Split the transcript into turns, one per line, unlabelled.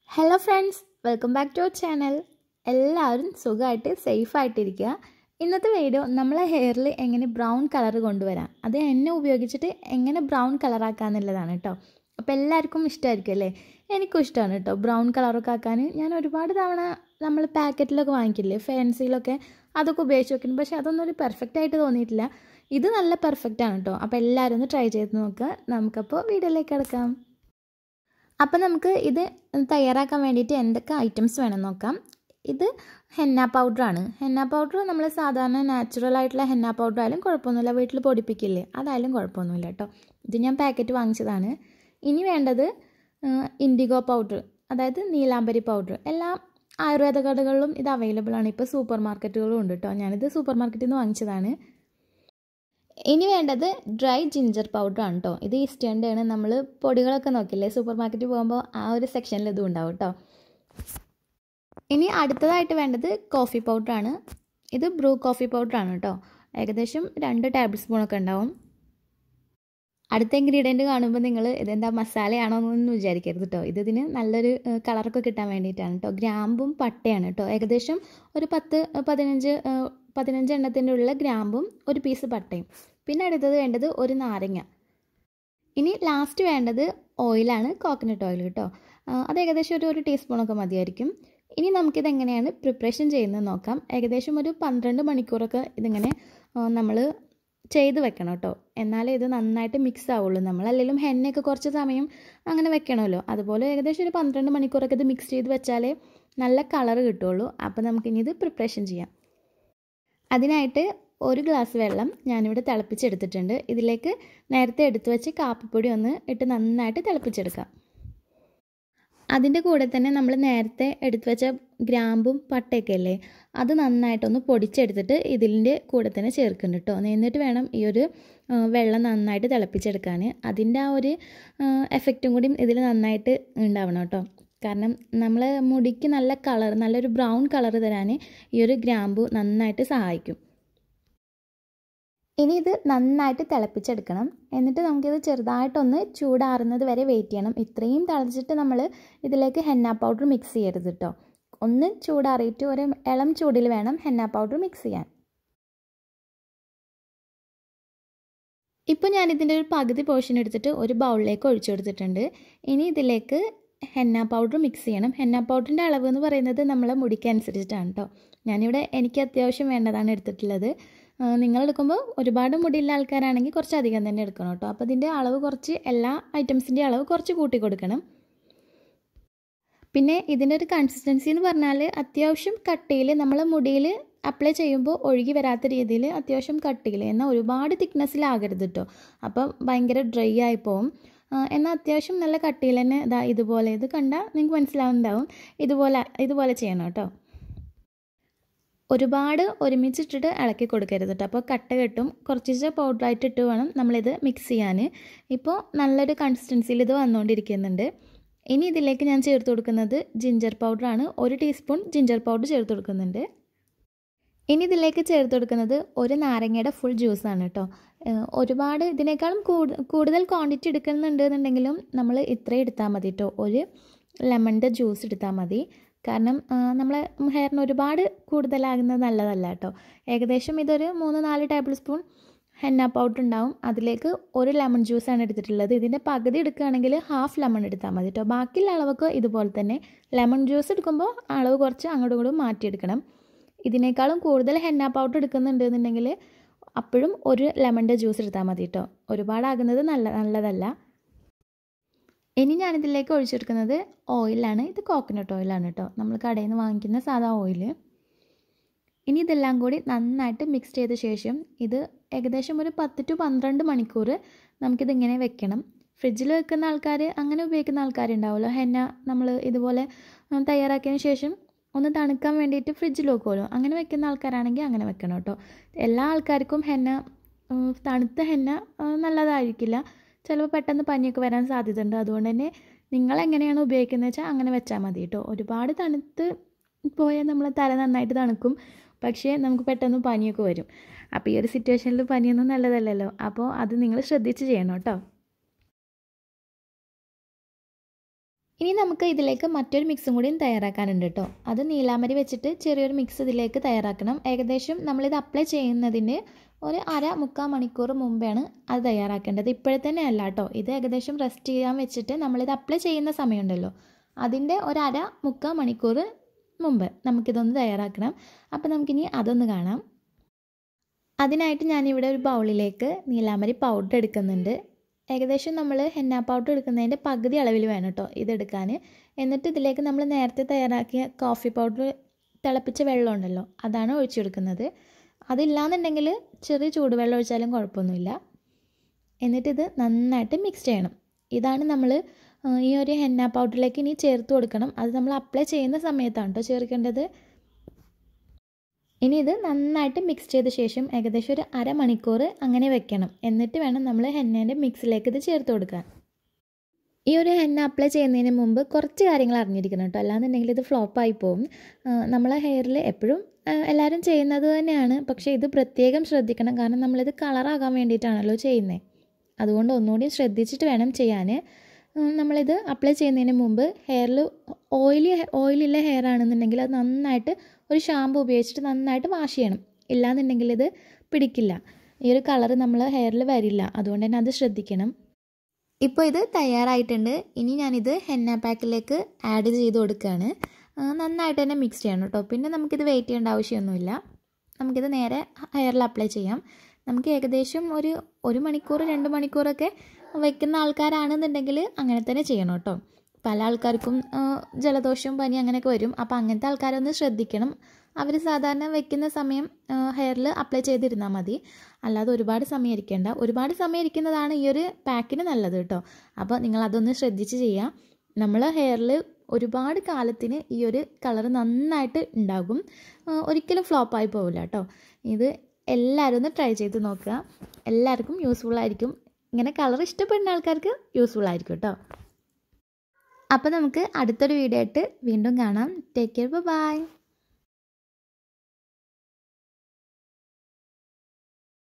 hello friends welcome back to our channel എല്ലാവരും സുഖമായിട്ട് സേഫായിട്ടിരിക്കുക ഇന്നത്തെ വീഡിയോ നമ്മളെ ഹെയറിൽ എങ്ങനെ ബ്രൗൺ കളർ കൊണ്ടുവരാം അത് എന്നെ ഉപയോഗിച്ചിട്ട് എങ്ങനെ ബ്രൗൺ കളറാക്കാന്നുള്ളതാണ് കേട്ടോ അപ്പോൾ എല്ലാവർക്കും ഇഷ്ടമായിരിക്കും അല്ലേ എനിക്കും ഇഷ്ടമാണ് കേട്ടോ ബ്രൗൺ കളറൊക്കെ ആക്കാൻ ഞാൻ ഒരുപാട് തവണ നമ്മൾ പാക്കറ്റിലൊക്കെ വാങ്ങിക്കില്ലേ ഫാൻസിയിലൊക്കെ അതൊക്കെ ഉപയോഗിച്ച് വെക്കുന്നു പക്ഷേ അതൊന്നും ഒരു പെർഫെക്റ്റ് ആയിട്ട് തോന്നിയിട്ടില്ല ഇത് നല്ല പെർഫെക്റ്റ് ആണ് കേട്ടോ അപ്പോൾ എല്ലാവരും ഒന്ന് ട്രൈ ചെയ്ത് നോക്കുക നമുക്കപ്പോൾ വീഡിയോയിലേക്ക് കിടക്കാം അപ്പോൾ നമുക്ക് ഇത് തയ്യാറാക്കാൻ വേണ്ടിയിട്ട് എന്തൊക്കെ ഐറ്റംസ് വേണം നോക്കാം ഇത് ഹെന്ന പൗഡറാണ് ഹെന്ന പൗഡർ നമ്മൾ സാധാരണ നാച്ചുറൽ ആയിട്ടുള്ള ഹെന്ന പൗഡർ ആയാലും കുഴപ്പമൊന്നുമില്ല വീട്ടിൽ പൊടിപ്പിക്കില്ലേ അതായാലും കുഴപ്പമൊന്നുമില്ല കേട്ടോ ഇത് ഞാൻ പാക്കറ്റ് വാങ്ങിച്ചതാണ് ഇനി വേണ്ടത് ഇൻഡിഗോ പൗഡർ അതായത് നീലാംബരി പൗഡർ എല്ലാ ആയുർവേദ കടകളിലും ഇത് അവൈലബിൾ ആണ് ഇപ്പോൾ സൂപ്പർ മാർക്കറ്റുകളും ഉണ്ട് കേട്ടോ ഞാനിത് സൂപ്പർ മാർക്കറ്റിൽ നിന്ന് വാങ്ങിച്ചതാണ് ഇനി വേണ്ടത് ഡ്രൈ ജിഞ്ചർ പൗഡർ ആണ് കേട്ടോ ഇത് ഈസ്റ്റേണിൻ്റെ ആണ് നമ്മൾ പൊടികളൊക്കെ നോക്കില്ലേ സൂപ്പർ മാർക്കറ്റിൽ പോകുമ്പോൾ ആ ഒരു സെക്ഷനിൽ ഇതും ഉണ്ടാവും കേട്ടോ ഇനി അടുത്തതായിട്ട് വേണ്ടത് കോഫി പൗഡറാണ് ഇത് ബ്രൂ കോഫി പൗഡറാണ് കേട്ടോ ഏകദേശം രണ്ട് ടേബിൾ സ്പൂണൊക്കെ ഉണ്ടാവും അടുത്ത ഇൻഗ്രീഡിയൻറ്റ് കാണുമ്പോൾ നിങ്ങൾ ഇതെന്താ മസാലയാണോ എന്നൊന്നും വിചാരിക്കരുത് കേട്ടോ ഇത് ഇതിന് നല്ലൊരു കളറൊക്കെ കിട്ടാൻ വേണ്ടിയിട്ടാണ് കേട്ടോ ഗ്രാമ്പും പട്ടയാണ് കേട്ടോ ഏകദേശം ഒരു പത്ത് പതിനഞ്ച് പതിനഞ്ച് എണ്ണത്തിൻ്റെ ഉള്ള ഗ്രാമ്പും ഒരു പീസ് പട്ടയും പിന്നെ അടുത്തത് വേണ്ടത് ഒരു നാരങ്ങ ഇനി ലാസ്റ്റ് വേണ്ടത് ഓയിലാണ് കോക്കനട്ട് ഓയിൽ കേട്ടോ അത് ഏകദേശം ഒരു ഒരു ടീസ്പൂണൊക്കെ മതിയായിരിക്കും ഇനി നമുക്കിത് എങ്ങനെയാണ് പ്രിപ്പറേഷൻ ചെയ്യുന്നത് നോക്കാം ഏകദേശം ഒരു പന്ത്രണ്ട് മണിക്കൂറൊക്കെ ഇതിങ്ങനെ നമ്മൾ ചെയ്ത് വെക്കണം കേട്ടോ എന്നാലേ ഇത് നന്നായിട്ട് മിക്സ് ആവുള്ളൂ നമ്മൾ അല്ലെങ്കിലും ഹെന്നയൊക്കെ കുറച്ച് സമയം അങ്ങനെ വെക്കണമല്ലോ അതുപോലെ ഏകദേശം ഒരു പന്ത്രണ്ട് മണിക്കൂറൊക്കെ ഇത് മിക്സ് ചെയ്ത് വെച്ചാലേ നല്ല കളർ കിട്ടുള്ളൂ അപ്പോൾ നമുക്കിനി ഇത് പ്രിപ്പറേഷൻ ചെയ്യാം അതിനായിട്ട് ഒരു ഗ്ലാസ് വെള്ളം ഞാനിവിടെ തിളപ്പിച്ചെടുത്തിട്ടുണ്ട് ഇതിലേക്ക് നേരത്തെ എടുത്തു വെച്ച് കാപ്പിപ്പൊടി ഒന്ന് ഇട്ട് നന്നായിട്ട് തിളപ്പിച്ചെടുക്കാം അതിൻ്റെ കൂടെ തന്നെ നമ്മൾ നേരത്തെ എടുത്തു വെച്ച ഗ്രാമ്പും പട്ടയൊക്കെ അല്ലേ അത് നന്നായിട്ടൊന്ന് പൊടിച്ചെടുത്തിട്ട് ഇതിൻ്റെ കൂടെ തന്നെ ചേർക്കുന്നുണ്ട് കേട്ടോ എന്നിട്ട് വേണം ഈ ഒരു വെള്ളം നന്നായിട്ട് തിളപ്പിച്ചെടുക്കാൻ അതിൻ്റെ ആ ഒരു എഫക്റ്റും കൂടി ഇതിൽ നന്നായിട്ട് ഉണ്ടാവണം കേട്ടോ കാരണം നമ്മൾ മുടിക്ക് നല്ല കളർ നല്ലൊരു ബ്രൗൺ കളർ തരാൻ ഈ ഒരു ഗ്രാമ്പു നന്നായിട്ട് സഹായിക്കും ഇനി ഇത് നന്നായിട്ട് തിളപ്പിച്ചെടുക്കണം എന്നിട്ട് നമുക്കിത് ചെറുതായിട്ടൊന്ന് ചൂടാറുന്നത് വരെ വെയിറ്റ് ചെയ്യണം ഇത്രയും തിളച്ചിട്ട് നമ്മൾ ഇതിലേക്ക് ഹെന്ന പൗഡർ മിക്സ് ചെയ്യരുത് കേട്ടോ ഒന്ന് ചൂടാറിയിട്ട് ഒരു ഇളം ചൂടിൽ വേണം ഹെന്ന പൗഡർ മിക്സ് ചെയ്യാൻ ഇപ്പോൾ ഞാനിതിൻ്റെ ഒരു പകുതി പോർഷൻ എടുത്തിട്ട് ഒരു ബൗളിലേക്ക് ഒഴിച്ചു കൊടുത്തിട്ടുണ്ട് ഇനി ഇതിലേക്ക് ഹെന്ന പൗഡർ മിക്സ് ചെയ്യണം ഹെന്ന പൗഡറിൻ്റെ അളവ് എന്ന് പറയുന്നത് നമ്മളെ മുടിക്കനുസരിച്ചിട്ടാണ് കേട്ടോ ഞാനിവിടെ എനിക്ക് അത്യാവശ്യം വേണ്ടതാണ് എടുത്തിട്ടുള്ളത് നിങ്ങൾ എടുക്കുമ്പോൾ ഒരുപാട് മുടിയുള്ള ആൾക്കാരാണെങ്കിൽ കുറച്ച് അധികം തന്നെ എടുക്കണം കേട്ടോ അപ്പോൾ ഇതിൻ്റെ അളവ് കുറച്ച് എല്ലാ ഐറ്റംസിൻ്റെ അളവ് കുറച്ച് കൂട്ടി കൊടുക്കണം പിന്നെ ഇതിൻ്റെ ഒരു കൺസിസ്റ്റൻസി എന്ന് പറഞ്ഞാൽ അത്യാവശ്യം കട്ടിയിൽ നമ്മൾ മുടിയിൽ അപ്ലൈ ചെയ്യുമ്പോൾ ഒഴുകി വരാത്ത രീതിയിൽ അത്യാവശ്യം കട്ടിയിൽ എന്നാൽ ഒരുപാട് തിക്നെസ്സിലാകരുത് കേട്ടോ അപ്പം ഭയങ്കര ഡ്രൈ ആയി പോവും എന്നാൽ അത്യാവശ്യം നല്ല കട്ടിയിൽ തന്നെ ഇതാ ഇതുപോലെ ഇത് കണ്ടാൽ നിങ്ങൾക്ക് മനസ്സിലാവുന്നുണ്ടാവും ഇതുപോലെ ഇതുപോലെ ചെയ്യണം കേട്ടോ ഒരുപാട് ഒരുമിച്ചിട്ടിട്ട് ഇളക്കി കൊടുക്കരുത് കേട്ടോ അപ്പോൾ കട്ട കെട്ടും കുറച്ച് പൗഡറായിട്ട് ഇട്ട് വേണം നമ്മളിത് മിക്സ് ചെയ്യാൻ ഇപ്പോൾ നല്ലൊരു കൺസിസ്റ്റൻസിയിൽ ഇത് വന്നുകൊണ്ടിരിക്കുന്നുണ്ട് ഇനി ഇതിലേക്ക് ഞാൻ ചേർത്ത് കൊടുക്കുന്നത് ജിഞ്ചർ പൗഡറാണ് ഒരു ടീസ്പൂൺ ജിഞ്ചർ പൗഡർ ചേർത്ത് കൊടുക്കുന്നുണ്ട് ഇനി ഇതിലേക്ക് ചേർത്ത് കൊടുക്കുന്നത് ഒരു നാരങ്ങയുടെ ഫുൾ ജ്യൂസാണ് കേട്ടോ ഒരുപാട് ഇതിനേക്കാളും കൂടുതൽ ക്വാണ്ടിറ്റി എടുക്കുന്നുണ്ട് എന്നുണ്ടെങ്കിലും നമ്മൾ ഇത്രയും എടുത്താൽ മതി കേട്ടോ ഒരു ലെമണിൻ്റെ ജ്യൂസ് എടുത്താൽ മതി കാരണം നമ്മളെ ഹെയറിന് ഒരുപാട് കൂടുതലാകുന്നത് നല്ലതല്ല കേട്ടോ ഏകദേശം ഇതൊരു മൂന്ന് നാല് ടേബിൾ സ്പൂൺ ഹെന്ന പൗഡർ ഉണ്ടാവും അതിലേക്ക് ഒരു ലെമൺ ജ്യൂസാണ് എടുത്തിട്ടുള്ളത് ഇതിൻ്റെ പകുതി എടുക്കുകയാണെങ്കിൽ ഹാഫ് ലെമൺ എടുത്താൽ മതി കേട്ടോ ബാക്കിയുള്ള അളവൊക്കെ ഇതുപോലെ തന്നെ ലെമൺ ജ്യൂസ് എടുക്കുമ്പോൾ അളവ് കുറച്ച് അങ്ങോട്ടും ഇങ്ങോട്ടും മാറ്റിയെടുക്കണം ഇതിനേക്കാളും കൂടുതൽ ഹെന്ന പൗഡർ എടുക്കുന്നുണ്ട് എന്നുണ്ടെങ്കിൽ അപ്പോഴും ഒരു ലെമണിൻ്റെ ജ്യൂസ് എടുത്താൽ മതി കേട്ടോ ഒരുപാടാകുന്നത് നല്ല നല്ലതല്ല ഇനി ഞാനിതിലേക്ക് ഒഴിച്ചെടുക്കുന്നത് ഓയിലാണ് ഇത് കോക്കനട്ട് ഓയിലാണ് കേട്ടോ നമ്മൾ കടയിൽ നിന്ന് വാങ്ങിക്കുന്ന സാധാ ഓയിൽ ഇനി ഇതെല്ലാം കൂടി നന്നായിട്ട് മിക്സ് ചെയ്ത ശേഷം ഇത് ഏകദേശം ഒരു പത്ത് ടു പന്ത്രണ്ട് മണിക്കൂർ നമുക്കിതിങ്ങനെ വെക്കണം ഫ്രിഡ്ജിൽ വെക്കുന്ന ആൾക്കാർ അങ്ങനെ ഉപയോഗിക്കുന്ന ആൾക്കാരുണ്ടാവുമല്ലോ ഹെന്ന നമ്മൾ ഇതുപോലെ തയ്യാറാക്കിയതിന് ശേഷം ഒന്ന് തണുക്കാൻ വേണ്ടിയിട്ട് ഫ്രിഡ്ജിൽ വെക്കുമല്ലോ അങ്ങനെ വെക്കുന്ന ആൾക്കാരാണെങ്കിൽ അങ്ങനെ വെക്കണം കേട്ടോ എല്ലാ ആൾക്കാർക്കും ഹെന്ന തണുത്ത ഹെന്ന നല്ലതായിരിക്കില്ല ചിലപ്പോൾ പെട്ടെന്ന് പനിയൊക്കെ വരാൻ സാധ്യതയുണ്ട് അതുകൊണ്ട് തന്നെ നിങ്ങൾ എങ്ങനെയാണ് ഉപയോഗിക്കുന്നത് വെച്ചാൽ അങ്ങനെ വെച്ചാൽ മതി കേട്ടോ ഒരുപാട് തണുത്ത് പോയാൽ നമ്മൾ തല നന്നായിട്ട് തണുക്കും പക്ഷേ നമുക്ക് പെട്ടെന്ന് പനിയൊക്കെ വരും അപ്പോൾ ഈ ഒരു സിറ്റുവേഷനിൽ പനിയൊന്നും നല്ലതല്ലല്ലോ അപ്പോൾ അത് നിങ്ങൾ ശ്രദ്ധിച്ച് ചെയ്യണം കേട്ടോ ഇനി നമുക്ക് ഇതിലേക്ക് മറ്റൊരു മിക്സും കൂടിയും തയ്യാറാക്കാനുണ്ട് കേട്ടോ അത് നീലാമരി വെച്ചിട്ട് ചെറിയൊരു മിക്സ് ഇതിലേക്ക് തയ്യാറാക്കണം ഏകദേശം നമ്മളിത് അപ്ലൈ ചെയ്യുന്നതിന് ഒരു അര മുക്കാൽ മണിക്കൂർ മുമ്പാണ് അത് തയ്യാറാക്കേണ്ടത് ഇപ്പോഴത്തന്നെ അല്ല കേട്ടോ ഇത് ഏകദേശം റെസ്റ്റ് ചെയ്യാൻ വെച്ചിട്ട് നമ്മളിത് അപ്ലൈ ചെയ്യുന്ന സമയമുണ്ടല്ലോ അതിൻ്റെ ഒരു അര മുക്കാൽ മണിക്കൂർ മുമ്പ് നമുക്കിതൊന്ന് തയ്യാറാക്കണം അപ്പോൾ നമുക്കിനി അതൊന്ന് കാണാം അതിനായിട്ട് ഞാനിവിടെ ഒരു ബൗളിലേക്ക് നീലാമരി പൗഡർ എടുക്കുന്നുണ്ട് ഏകദേശം നമ്മൾ ഹെന്ന പൗഡർ എടുക്കുന്നതിൻ്റെ പകുതി അളവിൽ വേണം കേട്ടോ ഇതെടുക്കാൻ എന്നിട്ട് ഇതിലേക്ക് നമ്മൾ നേരത്തെ തയ്യാറാക്കിയ കോഫി പൗഡർ തിളപ്പിച്ച വെള്ളം ഉണ്ടല്ലോ അതാണ് ഒഴിച്ചു കൊടുക്കുന്നത് അതില്ലാന്നുണ്ടെങ്കിൽ ചെറിയ ചൂടുവെള്ളം ഒഴിച്ചാലും കുഴപ്പമൊന്നുമില്ല എന്നിട്ടിത് നന്നായിട്ട് മിക്സ് ചെയ്യണം ഇതാണ് നമ്മൾ ഈ ഒരു ഹെന്ന പൗഡറിലേക്ക് ഇനി ചേർത്ത് കൊടുക്കണം അത് നമ്മൾ അപ്ലൈ ചെയ്യുന്ന സമയത്താണ് കേട്ടോ ചേർക്കേണ്ടത് ഇനി ഇത് നന്നായിട്ട് മിക്സ് ചെയ്ത ശേഷം ഏകദേശം ഒരു അരമണിക്കൂർ അങ്ങനെ വെക്കണം എന്നിട്ട് വേണം നമ്മൾ ഹെന്നേൻ്റെ മിക്സിലേക്ക് ഇത് ചേർത്ത് കൊടുക്കാൻ ഈ ഒരു ഹെന്ന അപ്ലൈ ചെയ്യുന്നതിന് മുമ്പ് കുറച്ച് കാര്യങ്ങൾ അറിഞ്ഞിരിക്കണം കേട്ടോ അല്ലാന്നുണ്ടെങ്കിൽ ഇത് ഫ്ലോപ്പായി പോകും നമ്മളെ ഹെയറിൽ എപ്പോഴും എല്ലാവരും ചെയ്യുന്നത് തന്നെയാണ് പക്ഷേ ഇത് പ്രത്യേകം ശ്രദ്ധിക്കണം കാരണം നമ്മളിത് കളറാകാൻ വേണ്ടിയിട്ടാണല്ലോ ചെയ്യുന്നത് അതുകൊണ്ട് ഒന്നുകൂടി ശ്രദ്ധിച്ചിട്ട് വേണം ചെയ്യാൻ നമ്മളിത് അപ്ലൈ ചെയ്യുന്നതിന് മുമ്പ് ഹെയറിൽ ഓയിലി ഓയിലുള്ള ഹെയർ ആണെന്നുണ്ടെങ്കിൽ അത് നന്നായിട്ട് ഒരു ഷാമ്പു ഉപയോഗിച്ചിട്ട് നന്നായിട്ട് വാഷ് ചെയ്യണം ഇല്ലാന്നുണ്ടെങ്കിൽ ഇത് പിടിക്കില്ല ഈ ഒരു കളർ നമ്മൾ ഹെയറിൽ വരില്ല അതുകൊണ്ട് തന്നെ അത് ശ്രദ്ധിക്കണം ഇപ്പോൾ ഇത് തയ്യാറായിട്ടുണ്ട് ഇനി ഞാനിത് ഹെന്ന പാക്കിലേക്ക് ആഡ് ചെയ്ത് കൊടുക്കുകയാണ് നന്നായിട്ട് തന്നെ മിക്സ് ചെയ്യണം കേട്ടോ പിന്നെ നമുക്കിത് വെയിറ്റ് ചെയ്യേണ്ട ആവശ്യമൊന്നുമില്ല നമുക്കിത് നേരെ ഹെയറിൽ അപ്ലൈ ചെയ്യാം നമുക്ക് ഏകദേശം ഒരു ഒരു മണിക്കൂർ രണ്ട് മണിക്കൂറൊക്കെ വെക്കുന്ന ആൾക്കാരാണെന്നുണ്ടെങ്കിൽ അങ്ങനെ തന്നെ ചെയ്യണം കേട്ടോ പല ആൾക്കാർക്കും ജലദോഷവും പനി അങ്ങനെയൊക്കെ വരും അപ്പോൾ അങ്ങനത്തെ ആൾക്കാരൊന്ന് ശ്രദ്ധിക്കണം അവർ സാധാരണ വെക്കുന്ന സമയം ഹെയറിൽ അപ്ലൈ ചെയ്തിരുന്നാൽ മതി അല്ലാതെ ഒരുപാട് സമയം ഇരിക്കേണ്ട ഒരുപാട് സമയം ഇരിക്കുന്നതാണ് ഈ ഒരു പാക്കിന് നല്ലത് കേട്ടോ അപ്പോൾ നിങ്ങൾ അതൊന്ന് ശ്രദ്ധിച്ച് ചെയ്യാം നമ്മൾ ഹെയറിൽ ഒരുപാട് കാലത്തിന് ഈ ഒരു കളർ നന്നായിട്ട് ഉണ്ടാകും ഒരിക്കലും ഫ്ലോപ്പായി പോവില്ല കേട്ടോ ഇത് എല്ലാവരും ഒന്ന് ട്രൈ ചെയ്ത് നോക്കുക എല്ലാവർക്കും യൂസ്ഫുൾ ആയിരിക്കും ഇങ്ങനെ കളർ ഇഷ്ടപ്പെടുന്ന ആൾക്കാർക്ക് യൂസ്ഫുൾ ആയിരിക്കും കേട്ടോ അപ്പോൾ നമുക്ക് അടുത്തൊരു വീഡിയോ ആയിട്ട് വീണ്ടും കാണാം ടേക്ക് കെയർ ബൈ